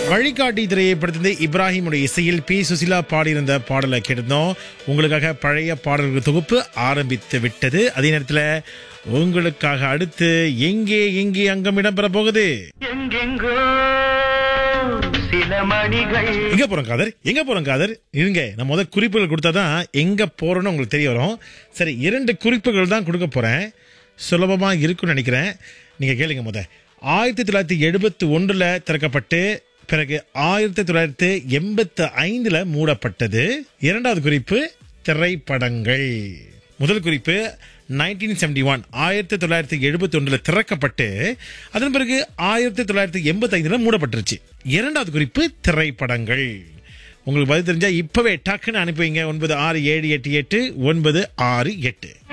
வழிகாட்டி திரையப்படுத்தி இப்ராஹிமுடைய இசையில் பி சுசிலா பாடியிருந்த பாடலை கேட்டிருந்தோம் உங்களுக்காக பழைய பாடல்கள் தொகுப்பு ஆரம்பித்து விட்டது அதே நேரத்தில் உங்களுக்காக அடுத்து எங்கே எங்கே அங்கம் இடம்பெற போகுது எங்கெங்கோ சில மணிகள் எங்க போறோம் காதர் எங்க போறோம் காதர் இருங்க நான் முதல் குறிப்புகள் கொடுத்தாதான் எங்க போறோம்னு உங்களுக்கு தெரிய வரும் சரி இரண்டு குறிப்புகள் தான் கொடுக்க போறேன் சுலபமா இருக்கும்னு நினைக்கிறேன் நீங்க கேளுங்க முத ஆயிரத்தி தொள்ளாயிரத்தி எழுபத்தி ஒன்றுல திறக்கப்பட்டு பிறகு ஆயிரத்தி தொள்ளாயிரத்தி எண்பத்தி ஐந்துல மூடப்பட்டது இரண்டாவது குறிப்பு திரைப்படங்கள் முதல் குறிப்பு நைன்டீன் செவன்டி ஒன் ஆயிரத்தி தொள்ளாயிரத்தி எழுபத்தி ஒன்றில் திறக்கப்பட்டு அதன் பிறகு ஆயிரத்தி தொள்ளாயிரத்தி எண்பத்தி ஐந்தில் மூடப்பட்டுருச்சு இரண்டாவது குறிப்பு திரைப்படங்கள் உங்களுக்கு பதில் தெரிஞ்சா இப்பவே டக்குன்னு அனுப்பி வைங்க ஒன்பது ஆறு ஏழு எட்டு எட்டு ஒன்பது ஆறு எட்டு